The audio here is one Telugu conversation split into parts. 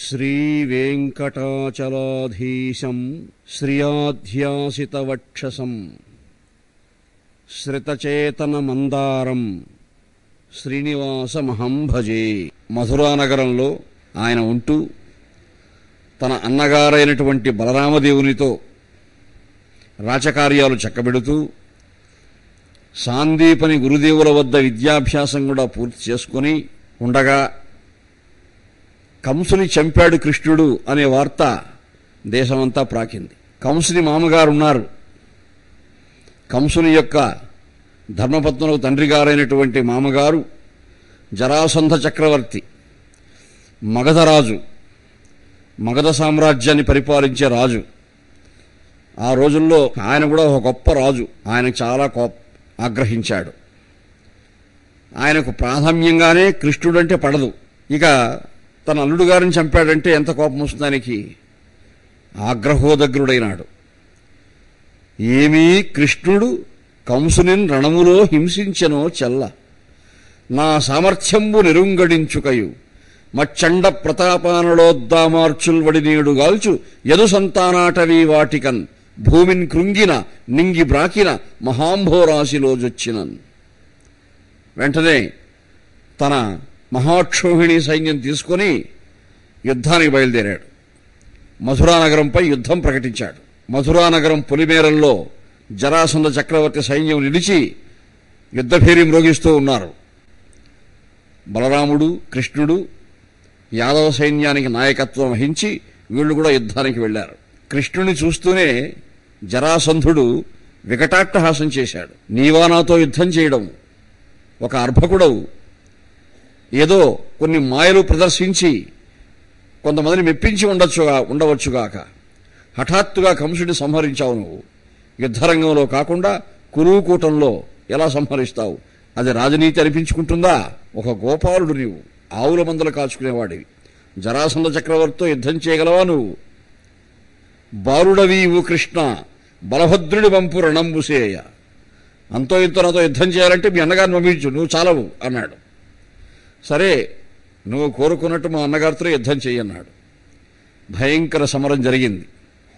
శ్రీవేంకటాచలాధీశం శ్రియాధ్యాసితవక్షసం శ్రితచేతనమందారం శ్రీనివాసమహం భజే మధురానగరంలో ఆయన ఉంటూ తన అన్నగారైనటువంటి బలరామదేవునితో రాచకార్యాలు చక్కబెడుతూ సాందీపని గురుదేవుల వద్ద విద్యాభ్యాసం కూడా పూర్తి చేసుకుని ఉండగా కంసుని చంపాడు కృష్ణుడు అనే వార్త దేశమంతా ప్రాకింది కంసుని మామగారు ఉన్నారు కంసుని యొక్క ధర్మపత్నులకు తండ్రి గారైనటువంటి మామగారు జరాసంధ చక్రవర్తి మగధరాజు మగధ సామ్రాజ్యాన్ని పరిపాలించే రాజు ఆ రోజుల్లో ఆయన కూడా ఒక గొప్ప రాజు ఆయన చాలా కోప ఆగ్రహించాడు ఆయనకు ప్రాధాన్యంగానే కృష్ణుడంటే పడదు ఇక తన అల్లుడు గారిని చంపాడంటే ఎంత కోపం వస్తుంది ఆయనకి ఆగ్రహోదగ్రుడైనాడు ఏమీ కృష్ణుడు కంసునిన్ రణములో హింసించెనో చెల్ల నా సామర్థ్యంబు నిరుంగడించుకయు మచ్చండ ప్రతాపానలోద్దామార్చుల్ వడినీడు గాల్చు యదు సంతానాటవీ వాటికన్ భూమిన్ కృంగిన నింగి బ్రాకిన మహాంభోరాశిలో జొచ్చినన్ వెంటనే తన మహాక్షోహిణి సైన్యం తీసుకొని యుద్ధానికి బయలుదేరాడు మధురానగరంపై యుద్ధం ప్రకటించాడు మధురానగరం పొలిమేరల్లో జరాసంద చక్రవర్తి సైన్యం నిలిచి యుద్ధభేరి మ్రోగిస్తూ ఉన్నారు బలరాముడు కృష్ణుడు యాదవ సైన్యానికి నాయకత్వం వహించి వీళ్ళు కూడా యుద్ధానికి వెళ్లారు కృష్ణుని చూస్తూనే జరాసంధుడు వికటాట్టహాసం చేశాడు నీవా నాతో యుద్ధం చేయడం ఒక అర్భకుడవు ఏదో కొన్ని మాయలు ప్రదర్శించి కొంతమందిని మెప్పించి ఉండొచ్చుగా ఉండవచ్చుగాక హఠాత్తుగా కంసుడిని సంహరించావు నువ్వు యుద్ధరంగంలో కాకుండా కురుకూటంలో ఎలా సంహరిస్తావు అది రాజనీతి అనిపించుకుంటుందా ఒక గోపాలుడు నీవు ఆవుల మందలు కాచుకునేవాడివి జరాసంద చక్రవర్తితో యుద్ధం చేయగలవా నువ్వు బాలుడవీవు కృష్ణ బలభద్రుడి వంపు రణంబుసేయ అంతో ఇంతో నాతో యుద్ధం చేయాలంటే మీ అన్నగారిని పంపించు నువ్వు చాలవు అన్నాడు సరే నువ్వు కోరుకున్నట్టు మా అన్నగారితో యుద్ధం చెయ్యన్నాడు భయంకర సమరం జరిగింది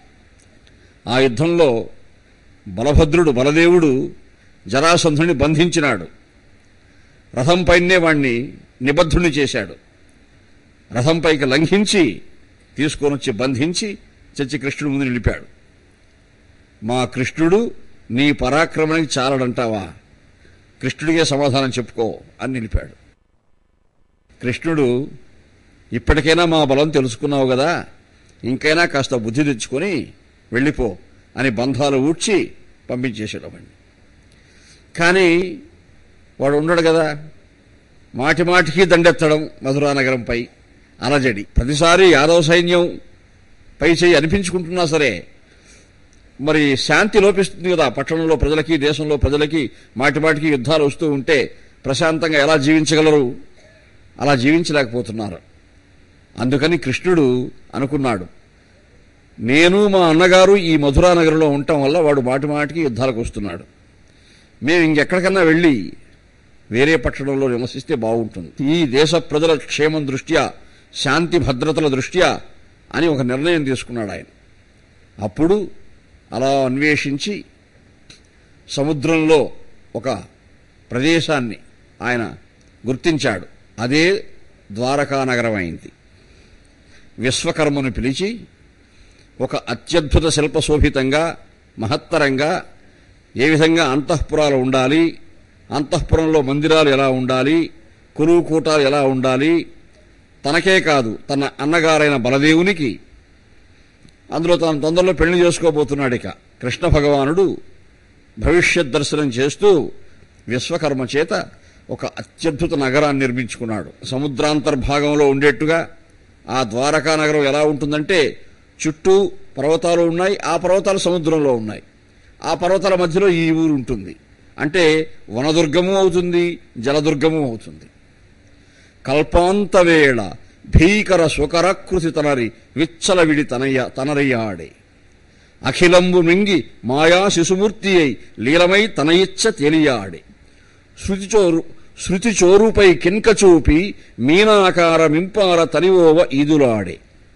ఆ యుద్ధంలో బలభద్రుడు బలదేవుడు జరాసంధుని బంధించినాడు రథంపైనే వాణ్ణి నిబద్ధుని చేశాడు రథంపైకి లంఘించి తీసుకొని వచ్చి బంధించి చచ్చి కృష్ణుడి ముందు నిలిపాడు మా కృష్ణుడు నీ పరాక్రమానికి చాలడంటావా కృష్ణుడికే సమాధానం చెప్పుకో అని నిలిపాడు కృష్ణుడు ఇప్పటికైనా మా బలం తెలుసుకున్నావు కదా ఇంకైనా కాస్త బుద్ధి తెచ్చుకొని వెళ్ళిపో అని బంధాలు ఊడ్చి పంపించేసాడు వాడిని కానీ వాడు ఉండడు కదా మాటి మాటికి దండెత్తడం మధురానగరంపై అలజడి ప్రతిసారి యాదవ సైన్యం పై చేయి అనిపించుకుంటున్నా సరే మరి శాంతి లోపిస్తుంది కదా పట్టణంలో ప్రజలకి దేశంలో ప్రజలకి మాటి మాటికి యుద్ధాలు వస్తూ ఉంటే ప్రశాంతంగా ఎలా జీవించగలరు అలా జీవించలేకపోతున్నారు అందుకని కృష్ణుడు అనుకున్నాడు నేను మా అన్నగారు ఈ మధురానగరంలో ఉండటం వల్ల వాడు మాటి మాటికి యుద్ధాలకు వస్తున్నాడు మేము ఇంకెక్కడికన్నా వెళ్ళి వేరే పట్టణంలో నివసిస్తే బాగుంటుంది ఈ దేశ ప్రజల క్షేమం దృష్ట్యా శాంతి భద్రతల దృష్ట్యా అని ఒక నిర్ణయం తీసుకున్నాడు ఆయన అప్పుడు అలా అన్వేషించి సముద్రంలో ఒక ప్రదేశాన్ని ఆయన గుర్తించాడు అదే ద్వారకా నగరం అయింది విశ్వకర్మను పిలిచి ఒక అత్యద్భుత శిల్పశోభితంగా మహత్తరంగా ఏ విధంగా అంతఃపురాలు ఉండాలి అంతఃపురంలో మందిరాలు ఎలా ఉండాలి కురుకూటాలు ఎలా ఉండాలి తనకే కాదు తన అన్నగారైన బలదేవునికి అందులో తన తొందరలో పెళ్లి చేసుకోబోతున్నాడు ఇక కృష్ణ భగవానుడు భవిష్యత్ దర్శనం చేస్తూ విశ్వకర్మ చేత ఒక అత్యద్భుత నగరాన్ని నిర్మించుకున్నాడు సముద్రాంతర్భాగంలో ఉండేట్టుగా ఆ ద్వారకా నగరం ఎలా ఉంటుందంటే చుట్టూ పర్వతాలు ఉన్నాయి ఆ పర్వతాలు సముద్రంలో ఉన్నాయి ఆ పర్వతాల మధ్యలో ఈ ఊరు ఉంటుంది అంటే వనదుర్గము అవుతుంది జలదుర్గము అవుతుంది కల్పాంతవేళ భీకర సుకరకృతి తనరి విచ్చలవిడి తనయ్య తనరయ్యాడే అఖిలంబు మింగి మాయా శిశుమూర్తి అయి లీలమై తన ఇచ్చ తెలియాడే శృతిచోరు శృతిచోరుపై కిన్క చూపి మీనాకార మింపార తనివోవ ఈదులాడే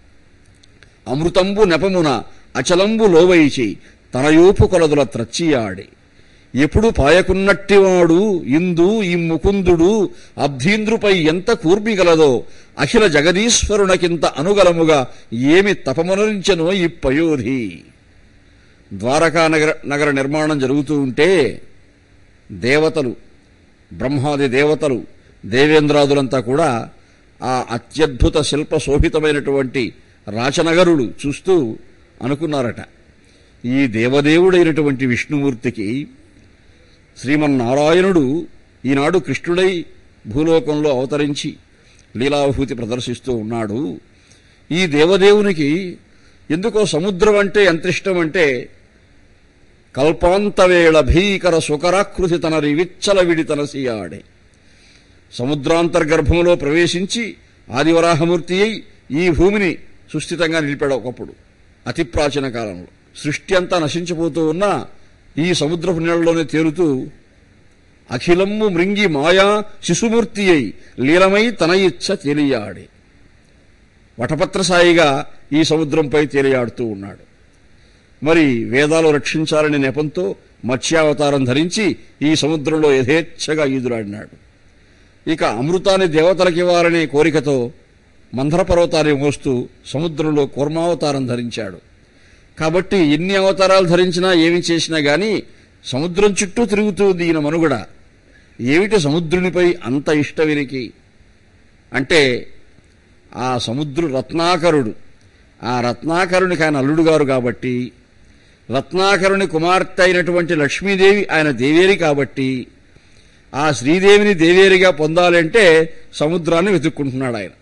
అమృతంబు నెపమున అచలంబు లోవైచి తనయూపు కొలదుల త్రచ్చియాడి ఎప్పుడు పాయకున్నట్టివాడు ఇందు ఈ ముకుందుడు అబ్ధీంద్రుపై ఎంత కూర్మిగలదో అఖిల జగదీశ్వరునకింత అనుగలముగా ఏమి తపమనరించెనో ఈ పయోధి ద్వారకా నగర నగర నిర్మాణం జరుగుతూ ఉంటే దేవతలు బ్రహ్మాది దేవతలు దేవేంద్రాదులంతా కూడా ఆ అత్యద్భుత శిల్ప శోభితమైనటువంటి రాచనగరుడు చూస్తూ అనుకున్నారట ఈ దేవదేవుడైనటువంటి విష్ణుమూర్తికి శ్రీమన్నారాయణుడు ఈనాడు కృష్ణుడై భూలోకంలో అవతరించి లీలాభూతి ప్రదర్శిస్తూ ఉన్నాడు ఈ దేవదేవునికి ఎందుకో సముద్రం అంటే ఎంత ఇష్టం అంటే కల్పాంతవేళ భీకర సుకరాకృతి తన రివిచ్చల విడి తనసియాడే సముద్రాంతర్గర్భంలో ప్రవేశించి ఆదివరాహమూర్తి అయి ఈ భూమిని సుస్థితంగా నిలిపాడు ఒకప్పుడు అతి ప్రాచీన కాలంలో సృష్టి అంతా నశించిపోతూ ఉన్నా ఈ సముద్రపు నీళ్ళలోనే తేలుతూ అఖిలమ్ము మృంగి మాయా శిశుమూర్తి అయి లీలమై తన ఇచ్చ తేలియాడే వటపత్రసాయిగా ఈ సముద్రంపై తేలియాడుతూ ఉన్నాడు మరి వేదాలు రక్షించాలనే నెపంతో మత్స్యావతారం ధరించి ఈ సముద్రంలో యథేచ్ఛగా ఈదురాడినాడు ఇక అమృతాన్ని దేవతలకివ్వాలనే కోరికతో మందర పర్వతాన్ని మోస్తూ సముద్రంలో కూర్మావతారం ధరించాడు కాబట్టి ఎన్ని అవతారాలు ధరించినా ఏమి చేసినా గాని సముద్రం చుట్టూ తిరుగుతుంది ఈయన మనుగడ ఏమిటి సముద్రునిపై అంత ఇష్ట వీరికి అంటే ఆ సముద్రు రత్నాకరుడు ఆ రత్నాకరునికి ఆయన అల్లుడు గారు కాబట్టి రత్నాకరుని కుమార్తె అయినటువంటి లక్ష్మీదేవి ఆయన దేవేరి కాబట్టి ఆ శ్రీదేవిని దేవేరిగా పొందాలంటే సముద్రాన్ని వెతుక్కుంటున్నాడు ఆయన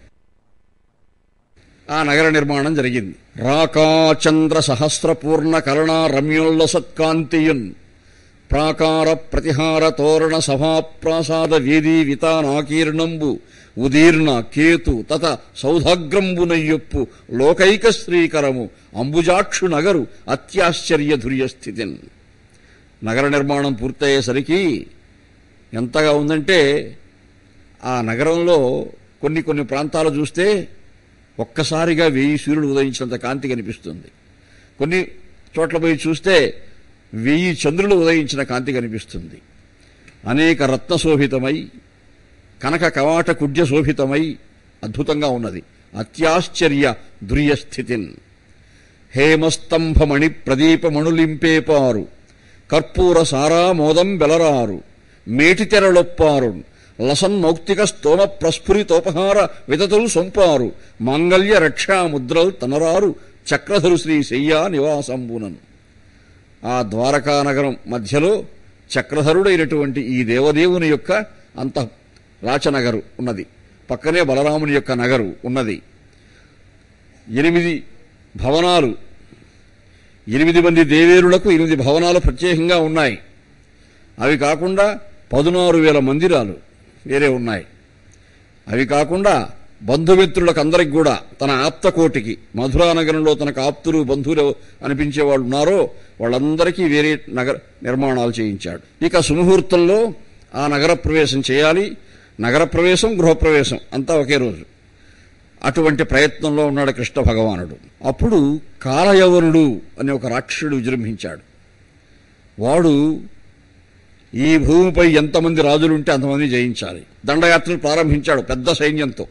ఆ నగర నిర్మాణం జరిగింది రాకాచంద్ర సహస్రపూర్ణ కరుణ రమ్యోల్ల సత్కాంతియున్ ప్రాకార ప్రతిహార తోరణ సభాప్రాసాద వేదీ వితానాకీర్ణంబు ఉదీర్ణ కేతు తత సౌధాగ్రంబునయ్యొప్పు లోకైక శ్రీకరము అంబుజాక్షు నగరు అత్యాశ్చర్య ధుర్యస్థితిన్ నగర నిర్మాణం పూర్తయ్యేసరికి ఎంతగా ఉందంటే ఆ నగరంలో కొన్ని కొన్ని ప్రాంతాలు చూస్తే ఒక్కసారిగా వెయ్యి సూర్యుడు ఉదయించినంత కాంతి కనిపిస్తుంది కొన్ని చోట్ల పోయి చూస్తే వెయ్యి చంద్రులు ఉదయించిన కాంతి కనిపిస్తుంది అనేక రత్నశోభితమై కనక కవాట కుడ్య శోభితమై అద్భుతంగా ఉన్నది అత్యాశ్చర్య దుర్యస్థితిన్ హేమస్తంభమణి ప్రదీపమణులింపేపారు కర్పూర సారామోదం బెలరారు మేటితెరలొప్పారు లసన్మౌక్తిక స్తోమ ప్రస్ఫురితోపహార వితతులు సొంపారు మాంగల్య రక్షా ముద్రలు తనరారు చక్రధరు శ్రీ శయ్యా నివాసంబునన్ ఆ ద్వారకా నగరం మధ్యలో చక్రధరుడైనటువంటి ఈ దేవదేవుని యొక్క అంత రాచనగరు ఉన్నది పక్కనే బలరాముని యొక్క నగరు ఉన్నది ఎనిమిది భవనాలు ఎనిమిది మంది దేవేరులకు ఎనిమిది భవనాలు ప్రత్యేకంగా ఉన్నాయి అవి కాకుండా పదునారు వేల మందిరాలు వేరే ఉన్నాయి అవి కాకుండా బంధుమిత్రులకు అందరికి కూడా తన ఆప్త కోటికి మధురా నగరంలో తనకు ఆప్తులు బంధువులు అనిపించే వాళ్ళు ఉన్నారో వాళ్ళందరికీ వేరే నగర నిర్మాణాలు చేయించాడు ఇక సుముహూర్తంలో ఆ నగర ప్రవేశం చేయాలి నగర ప్రవేశం గృహప్రవేశం అంతా ఒకే రోజు అటువంటి ప్రయత్నంలో ఉన్నాడు కృష్ణ భగవానుడు అప్పుడు కాలయవనుడు అనే ఒక రాక్షసుడు విజృంభించాడు వాడు ఈ భూమిపై ఎంతమంది రాజులుంటే అంతమంది జయించాలి దండయాత్రలు ప్రారంభించాడు పెద్ద సైన్యంతో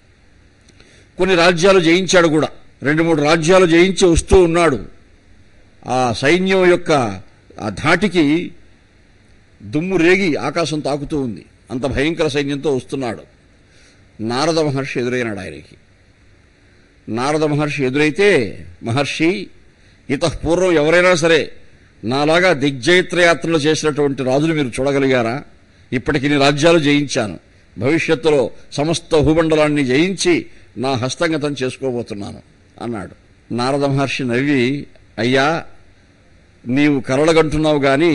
కొన్ని రాజ్యాలు జయించాడు కూడా రెండు మూడు రాజ్యాలు జయించి వస్తూ ఉన్నాడు ఆ సైన్యం యొక్క ఆ ధాటికి దుమ్ము రేగి ఆకాశం తాకుతూ ఉంది అంత భయంకర సైన్యంతో వస్తున్నాడు నారద మహర్షి ఎదురైనాడు ఆయనకి నారద మహర్షి ఎదురైతే మహర్షి పూర్వం ఎవరైనా సరే నాలాగా దిగ్జయత్రయాత్రలు చేసినటువంటి రాజులు మీరు చూడగలిగారా ఇప్పటికి నీ రాజ్యాలు జయించాను భవిష్యత్తులో సమస్త భూమండలాన్ని జయించి నా హస్తగతం చేసుకోబోతున్నాను అన్నాడు నారద మహర్షి నవ్వి అయ్యా నీవు కరళగంటున్నావు గాని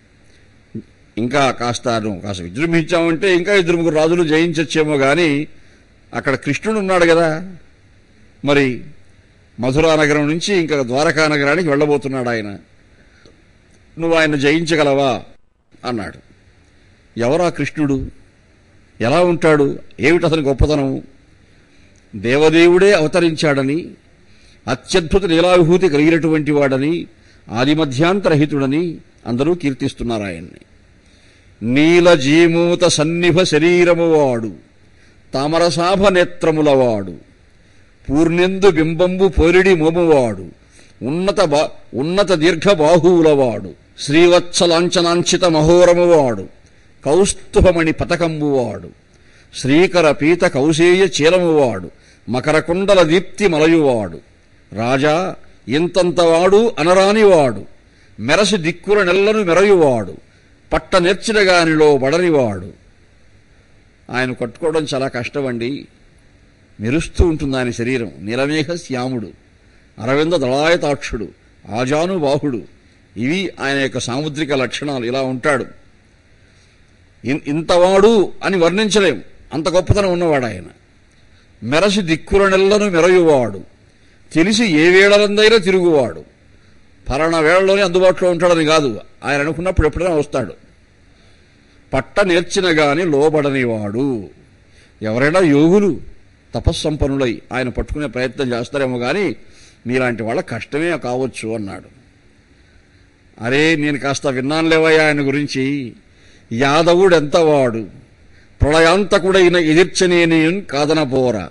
ఇంకా కాస్త నువ్వు కాస్త విజృంభించావంటే ఇంకా ఇద్దరు ముగ్గురు రాజులు జయించచ్చేమో గాని అక్కడ కృష్ణుడు ఉన్నాడు కదా మరి మధురా నగరం నుంచి ఇంకా ద్వారకా నగరానికి వెళ్ళబోతున్నాడు ఆయన నువ్వు ఆయన జయించగలవా అన్నాడు ఎవరా కృష్ణుడు ఎలా ఉంటాడు ఏమిటి అతని గొప్పతనం దేవదేవుడే అవతరించాడని అత్యద్భుత లీలావిభూతి కలిగినటువంటి వాడని ఆదిమధ్యాంతరహితుడని అందరూ కీర్తిస్తున్నారు ఆయన్ని నీలజీమూత సన్నిభ శరీరము వాడు తామరసాభ నేత్రములవాడు పూర్ణెందు బింబంబు పొరిడి మోమువాడు ఉన్నత బా ఉన్నత దీర్ఘ బాహువులవాడు శ్రీవత్సలాంఛనాంచిత మహోరమువాడు కౌస్తుభమణి పతకంబువాడు శ్రీకర పీత కౌశేయ చీలమువాడు మకరకుండల దీప్తి మలయువాడు రాజా ఇంతంతవాడు అనరానివాడు మెరసి దిక్కుల నెల్లను మెరయువాడు పట్ట నెర్చినగానిలో బడనివాడు ఆయన కట్టుకోవడం చాలా కష్టమండి మెరుస్తూ ఉంటుంది ఆయన శరీరం నీలమేఘ శ్యాముడు అరవింద దళాయతాక్షుడు ఆజానుబాహుడు ఇవి ఆయన యొక్క సాముద్రిక లక్షణాలు ఇలా ఉంటాడు ఇన్- ఇంతవాడు అని వర్ణించలేం అంత గొప్పతనం ఉన్నవాడు ఆయన మెరసి దిక్కుల నెల్లను మెరయువాడు తెలిసి ఏ వేళలందైనా తిరుగువాడు ఫలానా వేళలోనే అందుబాటులో ఉంటాడని కాదు ఆయన అనుకున్నప్పుడు ఎప్పుడైనా వస్తాడు పట్ట నేర్చిన గాని లోబడనివాడు ఎవరైనా యోగులు తపస్సంపన్నులై ఆయన పట్టుకునే ప్రయత్నం చేస్తారేమో కానీ మీలాంటి వాళ్ళ కష్టమే కావచ్చు అన్నాడు అరే నేను కాస్త విన్నాను లేవయ్యా ఆయన గురించి యాదవుడెంతవాడు ప్రళయాంతకుడైన ఎదిర్చనేని కాదనపోరా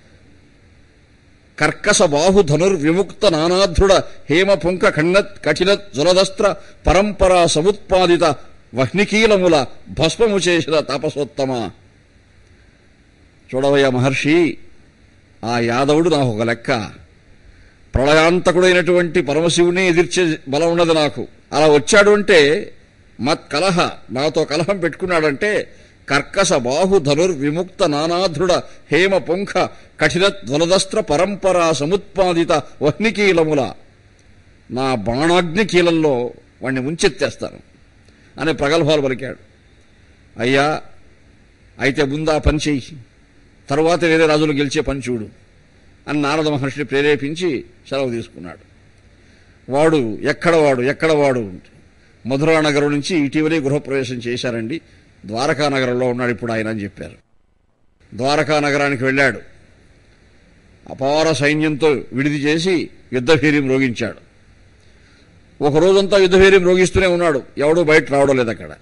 కర్కస బాహు ధనుర్విముక్త నానాధృడ హేమ పుంక ఖండ కఠిన జలదస్త్ర పరంపరా సముత్పాదిత వహ్నికీలముల భస్మము చేసిన తపసోత్తమ చూడవయ్య మహర్షి ఆ యాదవుడు నాకు ఒక లెక్క ప్రళయాంతకుడైనటువంటి పరమశివుని ఎదిర్చే బలం ఉన్నది నాకు అలా వచ్చాడు అంటే మత్ కలహ నాతో కలహం పెట్టుకున్నాడంటే కర్కస బాహు ధనుర్ విముక్త నానాధృడ హేమ పుంఖ కఠిన ధ్వలదస్త్ర పరంపరా సముత్పాదిత వహ్నికీలముల నా బాణాగ్ని కీలంలో వాణ్ణి ముంచెత్తేస్తాను అని ప్రగల్భాలు పలికాడు అయ్యా అయితే ముందా పని చెయ్యి తరువాత వేరే రాజులు గెలిచే పని చూడు అని నారద మహర్షిని ప్రేరేపించి సెలవు తీసుకున్నాడు వాడు ఎక్కడ వాడు ఎక్కడ వాడు మధురా నగరం నుంచి ఇటీవలే గృహప్రవేశం చేశారండి ద్వారకా నగరంలో ఉన్నాడు ఇప్పుడు ఆయన అని చెప్పారు ద్వారకా నగరానికి వెళ్ళాడు అపార సైన్యంతో విడిది చేసి యుద్ధభీర్యం రోగించాడు ఒక రోజంతా యుద్ధభీర్యం రోగిస్తూనే ఉన్నాడు ఎవడూ బయట రావడం లేదు అక్కడ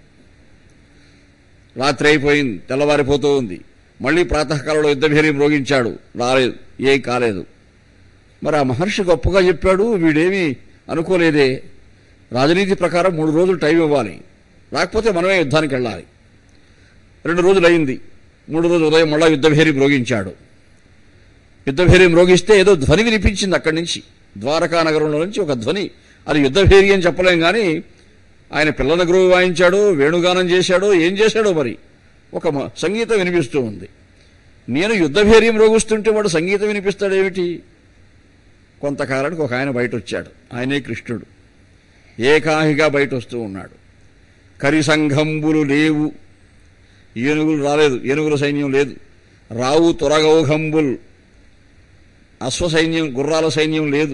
రాత్రి అయిపోయింది తెల్లవారిపోతూ ఉంది మళ్ళీ ప్రాతకాలంలో యుద్ధభీర్యం రోగించాడు రాలేదు ఏం కాలేదు మరి ఆ మహర్షి గొప్పగా చెప్పాడు వీడేమీ అనుకోలేదే రాజనీతి ప్రకారం మూడు రోజులు టైం ఇవ్వాలి రాకపోతే మనమే యుద్ధానికి వెళ్ళాలి రెండు రోజులు అయింది మూడు రోజులు ఉదయం మళ్ళా యుద్ధభేరి మ్రోగించాడు యుద్ధభేరి మ్రోగిస్తే ఏదో ధ్వని వినిపించింది అక్కడి నుంచి ద్వారకా నగరంలో నుంచి ఒక ధ్వని అది యుద్ధభేరి అని చెప్పలేం కానీ ఆయన పిల్లల గురువు వాయించాడు వేణుగానం చేశాడో ఏం చేశాడో మరి ఒక మ- సంగీతం వినిపిస్తూ ఉంది నేను యుద్ధభేర్యం రోగిస్తుంటే వాడు సంగీతం వినిపిస్తాడేమిటి కొంతకాలానికి ఒక ఆయన బయట వచ్చాడు ఆయనే కృష్ణుడు ఏకాహిగా బయట వస్తూ ఉన్నాడు కరిసంఘంబులు లేవు ఏనుగులు రాలేదు ఏనుగుల సైన్యం లేదు రావు తురగౌఘంబుల్ అశ్వ సైన్యం గుర్రాల సైన్యం లేదు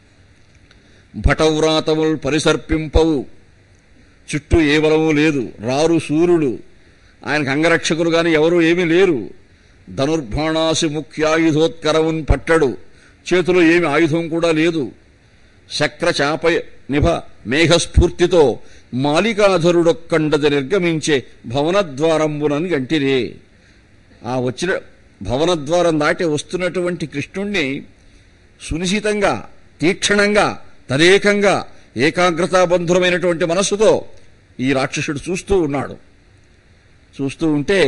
భటవ్రాతములు పరిసర్పింపవు చుట్టూ ఏ బలము లేదు రారు సూర్యుడు ఆయనకు అంగరక్షకులు గాని ఎవరూ ఏమీ లేరు ధనుర్బాణాసి ముఖ్యాయుధోత్కరమున్ పట్టడు చేతిలో ఏమి ఆయుధం కూడా లేదు శక్ర చాప నిభ మేఘస్ఫూర్తితో మాలికాధరుడొక్కండది నిర్గమించే భవనద్వారంబునని గంటిరే ఆ వచ్చిన భవనద్వారం దాటి వస్తున్నటువంటి కృష్ణుణ్ణి సునిశితంగా తీక్షణంగా తదేకంగా ఏకాగ్రతాబంధురమైనటువంటి మనస్సుతో ఈ రాక్షసుడు చూస్తూ ఉన్నాడు చూస్తూ ఉంటే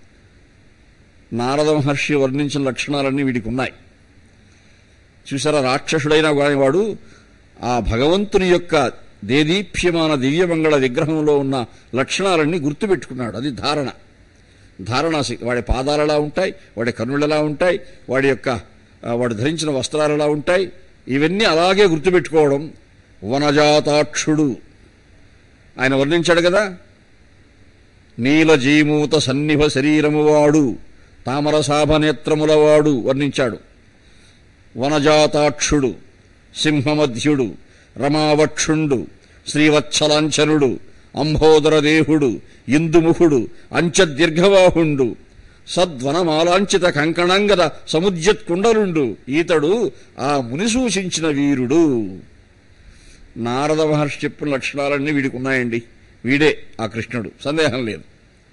నారద మహర్షి వర్ణించిన లక్షణాలన్నీ వీడికి ఉన్నాయి చూసారా రాక్షసుడైన వాడి వాడు ఆ భగవంతుని యొక్క దేదీప్యమాన దివ్యమంగళ విగ్రహంలో ఉన్న లక్షణాలన్నీ గుర్తుపెట్టుకున్నాడు అది ధారణ ధారణ శ- వాడి పాదాలు ఎలా ఉంటాయి వాడి కన్నులు ఎలా ఉంటాయి వాడి యొక్క ఆ, వాడు ధరించిన వస్త్రాలు ఎలా ఉంటాయి ఇవన్నీ అలాగే గుర్తుపెట్టుకోవడం వనజాతాక్షుడు ఆయన వర్ణించాడు కదా నీలజీమూత సన్నిభ శరీరము వాడు తామరసాభ నేత్రముల వాడు వర్ణించాడు వనజాతాక్షుడు సింహమధ్యుడు రమావక్షుండు శ్రీవత్సలాంఛనుడు అంబోదరదేహుడు ఇందుముఖుడు అంచదీర్ఘవాహుండు సద్వనమాలాంచిత కంకణంగద సముద్యత్ కుండలుండు ఈతడు ఆ ముని సూచించిన వీరుడు నారద మహర్షి చెప్పిన లక్షణాలన్నీ వీడికి ఉన్నాయండి వీడే ఆ కృష్ణుడు సందేహం లేదు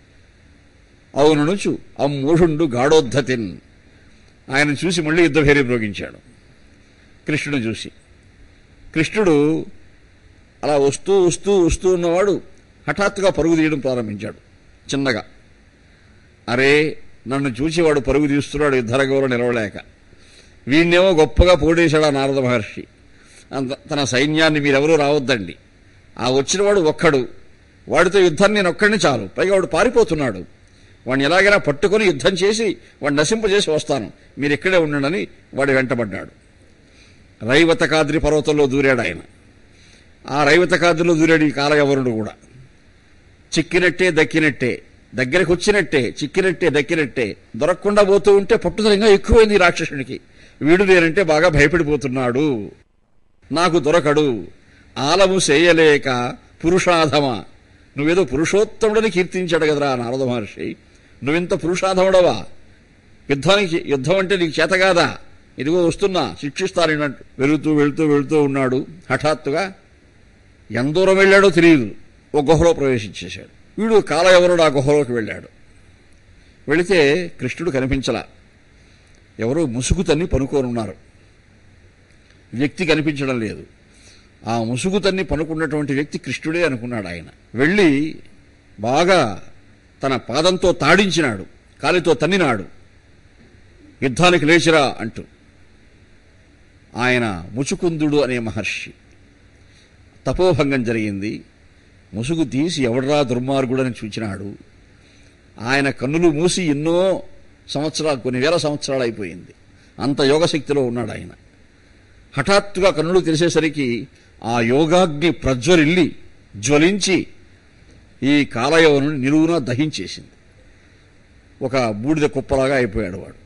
అవునునుచు అమ్మూఢుండు గాఢోద్ధతిన్ ఆయన చూసి మళ్ళీ యుద్ధభేరి ప్రోగించాడు కృష్ణుడు చూసి కృష్ణుడు అలా వస్తూ వస్తూ వస్తూ ఉన్నవాడు హఠాత్తుగా పరుగు తీయడం ప్రారంభించాడు చిన్నగా అరే నన్ను చూసి వాడు పరుగు తీస్తున్నాడు యుద్ధరంగంలో నిలవలేక వీణ్ణేమో గొప్పగా పోటేశాడు ఆ నారద మహర్షి అంత తన సైన్యాన్ని మీరెవరూ రావద్దండి ఆ వచ్చినవాడు ఒక్కడు వాడితో యుద్ధాన్ని నేను ఒక్కడిని చాలు పైగా వాడు పారిపోతున్నాడు వాడిని ఎలాగైనా పట్టుకొని యుద్ధం చేసి వాడిని నశింపజేసి వస్తాను మీరు ఇక్కడే ఉండండి వాడు వెంటబడ్డాడు రైవతకాద్రి పర్వతంలో దూరాడు ఆయన ఆ రైవతకాద్రిలో దూరాడు ఈ కాలయవరుడు కూడా చిక్కినట్టే దక్కినట్టే దగ్గరికి వచ్చినట్టే చిక్కినట్టే దక్కినట్టే దొరకకుండా పోతూ ఉంటే పట్టుదల ఇంకా ఎక్కువైంది ఈ రాక్షసునికి వీడు నేనంటే బాగా భయపడిపోతున్నాడు నాకు దొరకడు ఆలము చేయలేక పురుషాధమ నువ్వేదో పురుషోత్తముడని కీర్తించాడు కదరా నారద మహర్షి నువ్వింత పురుషాధముడవా యుద్ధానికి యుద్ధం అంటే నీకు చేత కాదా ఇదిగో వస్తున్నా శిక్షిస్తానన్నట్టు వెళుతూ వెళుతూ వెళుతూ ఉన్నాడు హఠాత్తుగా ఎంత దూరం వెళ్ళాడో తెలియదు ఒక గుహలో ప్రవేశించేశాడు వీడు కాలయవరుడు ఆ గుహలోకి వెళ్ళాడు వెళితే కృష్ణుడు కనిపించలా ఎవరో ముసుగు తన్ని పనుకోనున్నారు వ్యక్తి కనిపించడం లేదు ఆ ముసుగు తన్ని పనుకున్నటువంటి వ్యక్తి కృష్ణుడే అనుకున్నాడు ఆయన వెళ్ళి బాగా తన పాదంతో తాడించినాడు కాలితో తన్నినాడు యుద్ధానికి లేచిరా అంటూ ఆయన ముచుకుందుడు అనే మహర్షి తపోభంగం జరిగింది ముసుగు తీసి ఎవడరా దుర్మార్గుడని చూచినాడు ఆయన కన్నులు మూసి ఎన్నో సంవత్సరాలు కొన్ని వేల సంవత్సరాలు అయిపోయింది అంత యోగశక్తిలో ఉన్నాడు ఆయన హఠాత్తుగా కన్నులు తెరిసేసరికి ఆ యోగాగ్ని ప్రజ్వరిల్లి జ్వలించి ఈ కాలయవను నిలువున దహించేసింది ఒక బూడిద కుప్పలాగా అయిపోయాడు వాడు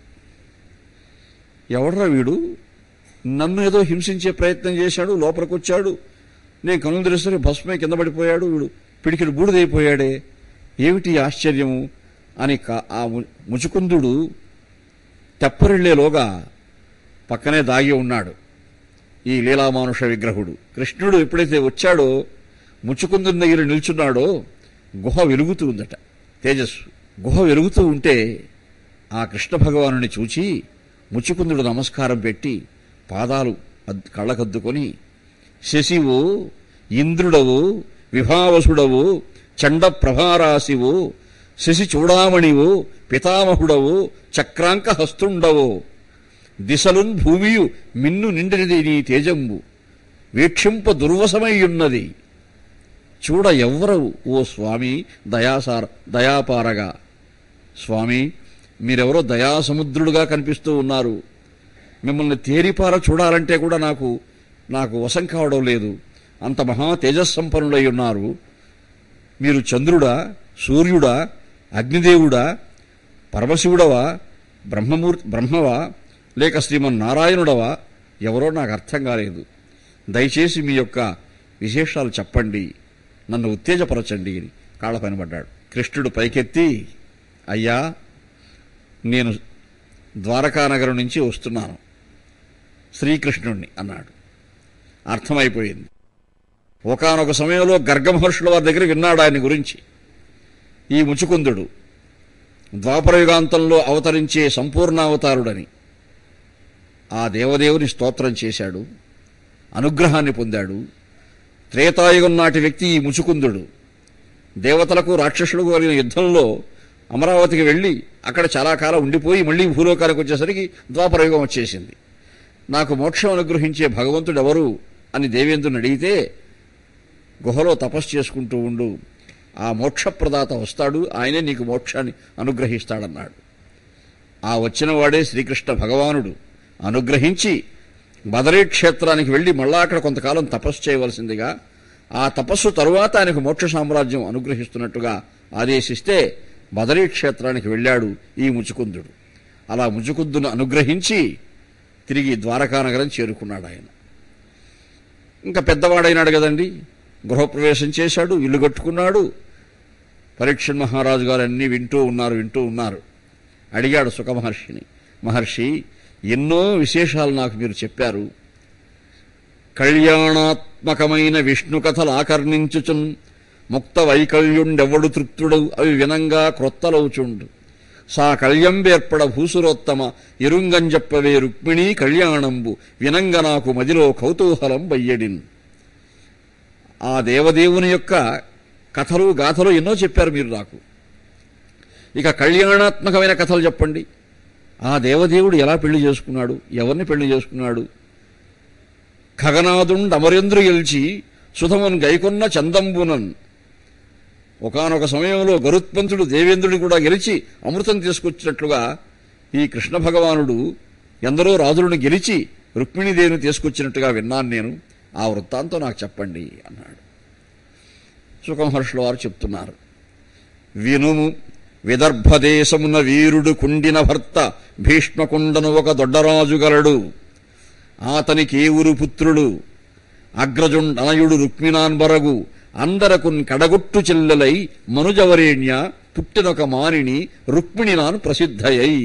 ఎవడ్రా వీడు నన్ను ఏదో హింసించే ప్రయత్నం చేశాడు లోపలికి వచ్చాడు నేను కన్నులు తెరిస్తే భస్మే కింద పడిపోయాడు వీడు పిడికిడు బూడిదైపోయాడే ఏమిటి ఈ ఆశ్చర్యము అని కా- ఆ ము- ముచుకుందుడు తెప్పరిళ్లేలోగా పక్కనే దాగి ఉన్నాడు ఈ లీలామానుష విగ్రహుడు కృష్ణుడు ఎప్పుడైతే వచ్చాడో ముచ్చుకుందుని దగ్గర నిల్చున్నాడో గుహ వెలుగుతూ ఉందట తేజస్సు గుహ వెలుగుతూ ఉంటే ఆ కృష్ణ భగవానుని చూచి ముచ్చుకుందుడు నమస్కారం పెట్టి పాదాలు అద్- కళ్ళకద్దుకొని శశివు ఇంద్రుడవు విభావసుడవు చండ ప్రభారాశివు శశి చూడామణివు పితామహుడవు చక్రాంక హస్తుండవు దిశలున్ భూమియు మిన్ను నిండినది నీ తేజంబు వీక్షింప దుర్వసమయ్యున్నది చూడ ఎవ్వరవు ఓ స్వామి దయాసార దయాపారగా స్వామి మీరెవరో దయాసముద్రుడుగా కనిపిస్తూ ఉన్నారు మిమ్మల్ని తేరిపార చూడాలంటే కూడా నాకు నాకు వశం కావడం లేదు అంత మహా తేజస్సంపన్నులై ఉన్నారు మీరు చంద్రుడా సూర్యుడా అగ్నిదేవుడా పరమశివుడవా బ్రహ్మమూర్తి బ్రహ్మవా లేక శ్రీమన్నారాయణుడవా ఎవరో నాకు అర్థం కాలేదు దయచేసి మీ యొక్క విశేషాలు చెప్పండి నన్ను ఉత్తేజపరచండి అని కాళ్ళ పైన పడ్డాడు కృష్ణుడు పైకెత్తి అయ్యా నేను ద్వారకానగరం నుంచి వస్తున్నాను శ్రీకృష్ణుణ్ణి అన్నాడు అర్థమైపోయింది ఒకానొక సమయంలో గర్గమహర్షుల వారి దగ్గర విన్నాడు ఆయన గురించి ఈ ముచుకుందుడు ద్వాపరయుగాంతంలో అవతరించే సంపూర్ణావతారుడని ఆ దేవదేవుని స్తోత్రం చేశాడు అనుగ్రహాన్ని పొందాడు త్రేతాయుగం నాటి వ్యక్తి ఈ ముచుకుందుడు దేవతలకు రాక్షసులకు కలిగిన యుద్ధంలో అమరావతికి వెళ్ళి అక్కడ చాలా కాలం ఉండిపోయి మళ్ళీ భూలోకానికి వచ్చేసరికి ద్వాపరయుగం వచ్చేసింది నాకు మోక్షం అనుగ్రహించే భగవంతుడు ఎవరు అని దేవేంద్రుని అడిగితే గుహలో తపస్సు చేసుకుంటూ ఉండు ఆ మోక్షప్రదాత వస్తాడు ఆయనే నీకు మోక్షాన్ని అనుగ్రహిస్తాడన్నాడు ఆ వచ్చిన వాడే శ్రీకృష్ణ భగవానుడు అనుగ్రహించి బదరీ క్షేత్రానికి వెళ్ళి మళ్ళా అక్కడ కొంతకాలం తపస్సు చేయవలసిందిగా ఆ తపస్సు తరువాత ఆయనకు మోక్ష సామ్రాజ్యం అనుగ్రహిస్తున్నట్టుగా ఆదేశిస్తే బదరీ క్షేత్రానికి వెళ్ళాడు ఈ ముచుకుందుడు అలా ముచుకుందును అనుగ్రహించి తిరిగి ద్వారకానగరం చేరుకున్నాడు ఆయన ఇంకా పెద్దవాడైనాడు కదండి గృహప్రవేశం చేశాడు ఇల్లు కట్టుకున్నాడు పరీక్ష మహారాజు గారు అన్నీ వింటూ ఉన్నారు వింటూ ఉన్నారు అడిగాడు సుఖమహర్షిని మహర్షి ఎన్నో విశేషాలు నాకు మీరు చెప్పారు కళ్యాణాత్మకమైన విష్ణు కథలు ఆకర్ణించుచున్ ముక్త వైకల్యుండెవ్వడు తృప్తుడు అవి వినంగా క్రొత్తలవుచుండు సా కళ్యంబేర్పడ భూసురోత్తమ ఇరుంగంజప్పవే రుక్మిణీ కళ్యాణంబు వినంగ నాకు మదిలో కౌతూహలం బయ్యడిన్ ఆ దేవదేవుని యొక్క కథలు గాథలు ఎన్నో చెప్పారు మీరు నాకు ఇక కళ్యాణాత్మకమైన కథలు చెప్పండి ఆ దేవదేవుడు ఎలా పెళ్లి చేసుకున్నాడు ఎవరిని పెళ్లి చేసుకున్నాడు ఖగనాదుండ్ అమరేంద్రు గెలిచి సుధమున్ గైకొన్న చందంబునన్ ఒకానొక సమయంలో గరుత్మంతుడు దేవేంద్రుని కూడా గెలిచి అమృతం తీసుకొచ్చినట్లుగా ఈ కృష్ణ భగవానుడు ఎందరో రాజులను గెలిచి రుక్మిణీదేవిని తీసుకొచ్చినట్టుగా విన్నాను నేను ఆ వృత్తాంతం నాకు చెప్పండి అన్నాడు సుఖమహర్షుల వారు చెప్తున్నారు వినుము విదర్భదేశమున వీరుడు కుండిన భర్త భీష్మకుండను ఒక దొడ్డరాజు గలడు ఆతనికి ఏవురు పుత్రుడు అగ్రజుండనయుడు రుక్మిణాన్బరగు అందరకున్ కడగొట్టు చెల్లెలై మనుజవరేణ్య పుట్టినొక మానిని రుక్మిణినాను ప్రసిద్ధయై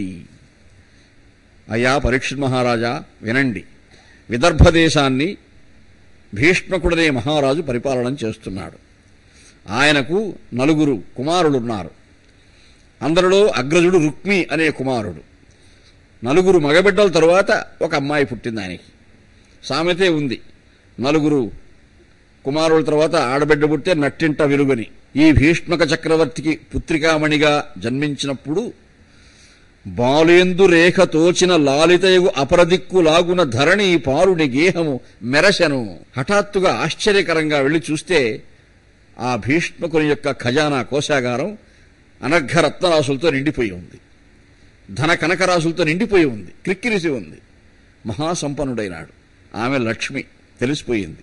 అయ్యా పరీక్షిత్ మహారాజా వినండి విదర్భదేశాన్ని భీష్మకుడనే మహారాజు పరిపాలన చేస్తున్నాడు ఆయనకు నలుగురు కుమారులున్నారు అందరిలో అగ్రజుడు రుక్మి అనే కుమారుడు నలుగురు మగబిడ్డల తరువాత ఒక అమ్మాయి పుట్టింది ఆయనకి సామెతే ఉంది నలుగురు కుమారుల తర్వాత ఆడబిడ్డ పుట్టే నట్టింట వెలుగని ఈ భీష్మక చక్రవర్తికి పుత్రికామణిగా జన్మించినప్పుడు బాలేందు రేఖ తోచిన లాలితయగు అపరదిక్కు లాగున ధరణి పారుని గేహము మెరశను హఠాత్తుగా ఆశ్చర్యకరంగా వెళ్లి చూస్తే ఆ భీష్మకుని యొక్క ఖజానా కోశాగారం అనర్ఘ రత్నరాశులతో నిండిపోయి ఉంది ధన కనకరాశులతో నిండిపోయి ఉంది క్రిక్కిరిసి ఉంది మహాసంపన్నుడైనాడు ఆమె లక్ష్మి తెలిసిపోయింది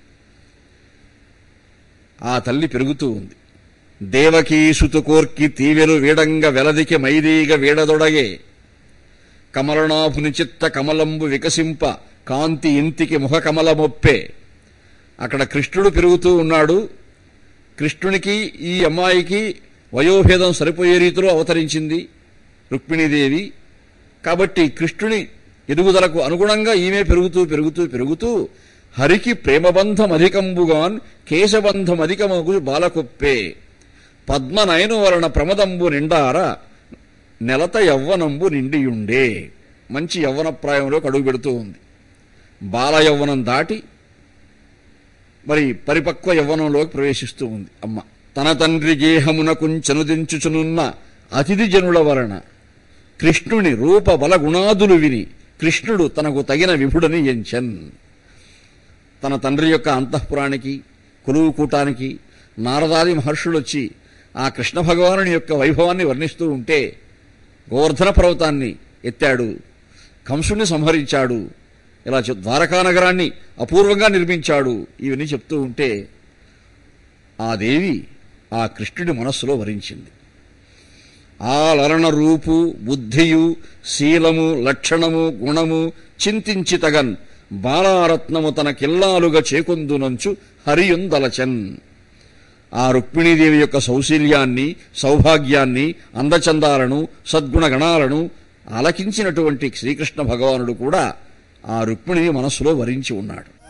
ఆ తల్లి పెరుగుతూ ఉంది దేవకీ సుతుకోర్కి తీవెలు వీడంగ వెలదికి మైదీగ వీడదొడగే కమలనాభుని చిత్త కమలంబు వికసింప కాంతి ఇంతికి ముఖ కమలమొప్పే అక్కడ కృష్ణుడు పెరుగుతూ ఉన్నాడు కృష్ణునికి ఈ అమ్మాయికి వయోభేదం సరిపోయే రీతిలో అవతరించింది రుక్మిణీదేవి కాబట్టి కృష్ణుని ఎదుగుదలకు అనుగుణంగా ఈమె పెరుగుతూ పెరుగుతూ పెరుగుతూ హరికి ప్రేమబంధం అధికంబుగాన్ కేశబంధం అధికమగు బాలకొప్పే పద్మనయను వలన ప్రమదంబు నిండార నెలత యవ్వనంబు నిండియుండే మంచి యవ్వన ప్రాయంలోకి అడుగు పెడుతూ ఉంది బాల యవ్వనం దాటి మరి పరిపక్వ యవ్వనంలోకి ప్రవేశిస్తూ ఉంది అమ్మ తన తండ్రి గేహమునకు చనుదించుచునున్న అతిథి జనుల వలన కృష్ణుని రూప బల గుణాదులు విని కృష్ణుడు తనకు తగిన విభుడని ఎంచెన్ తన తండ్రి యొక్క అంతఃపురానికి కొలువు కూటానికి నారదాది మహర్షులు వచ్చి ఆ కృష్ణ భగవానుని యొక్క వైభవాన్ని వర్ణిస్తూ ఉంటే గోవర్ధన పర్వతాన్ని ఎత్తాడు కంసుని సంహరించాడు ఇలా చెప్- ద్వారకా నగరాన్ని అపూర్వంగా నిర్మించాడు ఇవన్నీ చెప్తూ ఉంటే ఆ దేవి ఆ కృష్ణుడి మనస్సులో వరించింది ఆ లరణ రూపు బుద్ధియు శీలము లక్షణము గుణము చింతించి తగన్ బాలారత్నము తన కిల్లాలుగా చేకొందునంచు హరియుందలచన్ ఆ రుక్మిణీదేవి యొక్క సౌశీల్యాన్ని సౌభాగ్యాన్ని అందచందాలను సద్గుణ గణాలను ఆలకించినటువంటి శ్రీకృష్ణ భగవానుడు కూడా ఆ రుక్మిణిని మనస్సులో వరించి ఉన్నాడు